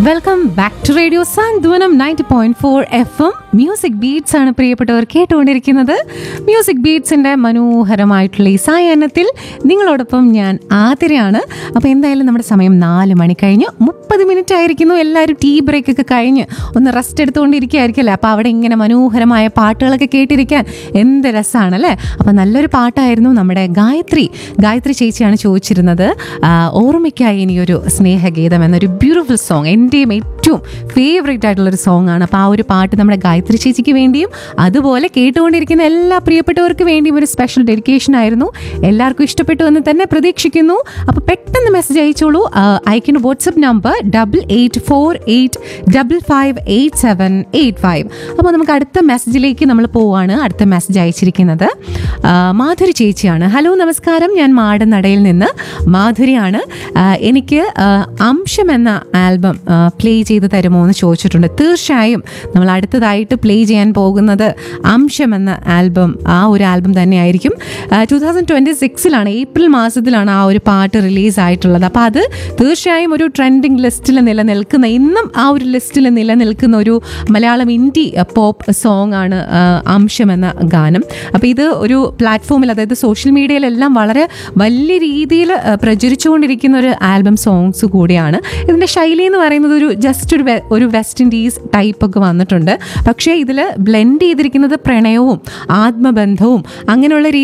welcome back to radio Santhwanam ninety point four F M music beats ആണ് പ്രിയപ്പെട്ടവർ കേട്ടുകൊണ്ടിരിക്കുന്നത് music ബീറ്റ്സിന്റെ മനോഹരമായിട്ടുള്ള ഈ സായാഹ്നത്തിൽ നിങ്ങളോടൊപ്പം ഞാൻ ആതിരയാണ് അപ്പോൾ എന്തായാലും നമ്മുടെ സമയം നാല് മണി കഴിഞ്ഞ് മുപ്പത് മിനിറ്റ് ആയിരിക്കുന്നു എല്ലാവരും ടീ ബ്രേക്ക് ഒക്കെ കഴിഞ്ഞ് ഒന്ന് റെസ്റ്റ് എടുത്തുകൊണ്ടിരിക്കുകയായിരിക്കല്ലേ അപ്പോൾ അവിടെ ഇങ്ങനെ മനോഹരമായ പാട്ടുകളൊക്കെ കേട്ടിരിക്കാൻ എന്ത് രസമാണ് അല്ലേ അപ്പോൾ നല്ലൊരു പാട്ടായിരുന്നു നമ്മുടെ ഗായത്രി ഗായത്രി ചേച്ചിയാണ് ചോദിച്ചിരുന്നത് ആ, ഓർമ്മയ്ക്കായി ഇനിയൊരു സ്നേഹഗീതം എന്നൊരു ബ്യൂട്ടിഫുൾ സോങ് എൻ്റെയും ഏറ്റവും ഫേവറേറ്റ് ആയിട്ടുള്ളൊരു സോങ് ആണ് അപ്പോൾ ആ ഒരു പാട്ട് നമ്മുടെ ഗായത്രി ചേച്ചിക്ക് വേണ്ടിയും അതുപോലെ കേട്ടുകൊണ്ടിരിക്കുന്ന എല്ലാ പ്രിയപ്പെട്ടവർക്ക് വേണ്ടിയും ഒരു സ്പെഷ്യൽ ഡെഡിക്കേഷൻ ആയിരുന്നു എല്ലാവർക്കും ഇഷ്ടപ്പെട്ടു എന്ന് തന്നെ പ്രതീക്ഷിക്കുന്നു അപ്പോൾ പെട്ടെന്ന് മെസ്സേജ് അയച്ചോളൂ ആ, അയക്കുന്ന WhatsApp number double eight four eight double five eight seven eight five അപ്പോൾ നമുക്ക് അടുത്ത മെസ്സേജിലേക്ക് നമ്മൾ പോവാണ് അടുത്ത മെസ്സേജ് അയച്ചിരിക്കുന്നത് ആ, മാധുരി ചേച്ചിയാണ് ഹലോ നമസ്കാരം ഞാൻ മാടനടയിൽ നിന്ന് മാധുരിയാണ് ആ, എനിക്ക് ആ, അംശം എന്ന ആൽബം പ്ലേ ചെയ്ത് തരുമോ എന്ന് ചോദിച്ചിട്ടുണ്ട് തീർച്ചയായും നമ്മൾ അടുത്തതായിട്ട് പ്ലേ ചെയ്യാൻ പോകുന്നത് അംശം എന്ന ആൽബം ആ ഒരു ആൽബം തന്നെയായിരിക്കും ടു തൗസൻഡ് ട്വൻറ്റി സിക്സിലാണ് ഏപ്രിൽ മാസത്തിലാണ് ആ ഒരു പാട്ട് റിലീസ് ആയിട്ടുള്ളത് അപ്പോൾ അത് തീർച്ചയായും ഒരു ട്രെൻഡിങ് ലിസ്റ്റിൽ നിലനിൽക്കുന്ന ഇന്നും ആ ഒരു ലിസ്റ്റിൽ നിലനിൽക്കുന്ന ഒരു മലയാളം ഇൻഡി പോപ്പ് സോങ് ആണ് ആ, അംശം എന്ന ഗാനം അപ്പോൾ ഇത് ഒരു പ്ലാറ്റ്ഫോമിൽ അതായത് സോഷ്യൽ മീഡിയയിലെല്ലാം വളരെ വലിയ രീതിയിൽ ആ, പ്രചരിച്ചുകൊണ്ടിരിക്കുന്ന ഒരു ആൽബം സോങ്സ് കൂടിയാണ് ഇതിൻ്റെ ശൈലി എന്ന് പറയുന്നത് ഒരു ജസ്റ്റ് ഒരു വെ- ഒരു വെസ്റ്റ് ഇൻഡീസ് ടൈപ്പ് ഒക്കെ വന്നിട്ടുണ്ട് പക്ഷേ ഇതിൽ ബ്ലെൻഡ് ചെയ്തിരിക്കുന്നത് പ്രണയവും ആത്മബന്ധവും അങ്ങനെയുള്ള